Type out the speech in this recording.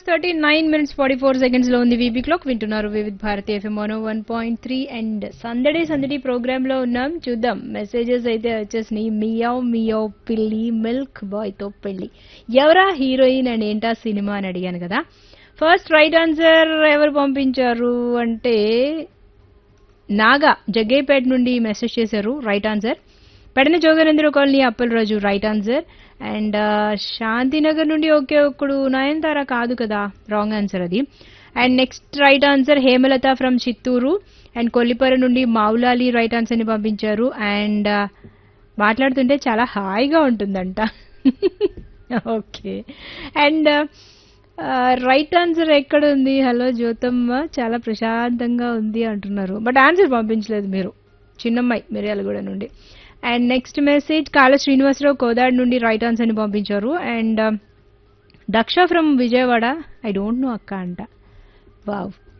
thirty nine minutes forty four seconds లో ఉంది V B clock వింటున్నారు Vividh Bharati F M one one point three and Sandade Sandadi program లో ఉన్నాం చూద్దాం మెసేజెస్ అయితే వచ్చేసినాయి మియావ్ మియావ్ పిల్లి మిల్క్ బాయ్ తో పెళ్లి ఎవరా హీరోయిన్ అండ్ ఏంటా సినిమా అని అడిగాను కదా ఫస్ట్ రైట్ ఆన్సర్ ఎవరు పంపించారు అంటే నాగా జగ్గేపేట నుండి మెసేజ్ చేశారు right answer Pedana Joganendra colony Appalaraju right answer and Shantinagar నుండి ఒకే ఒక్కడు నయనతార కాదు కదా రాంగ్ ఆన్సర్ అది and next right answer Hemalatha from Chittoor and Kollipara నుండి మౌలాలి రైట్ ఆన్సర్ని పంపించారు అండ్ మాట్లాడుతుంటే చాలా హాయిగా ఉంటుందంట ఓకే అండ్ రైట్ ఆన్సర్ ఎక్కడ ఉంది హలో జ్యోతమ్మ చాలా ప్రశాంతంగా ఉంది అంటున్నారు బట్ ఆన్సర్ పంపించలేదు మీరు చిన్నమ్మాయి మిర్యాలగూడ నుండి అండ్ నెక్స్ట్ మెసేజ్ కాళ శ్రీనివాసరావు కోదాడ్ నుండి రైట్ ఆన్సర్ని పంపించారు and Daksha from Vijayawada I don't know అక్క అంట వావ్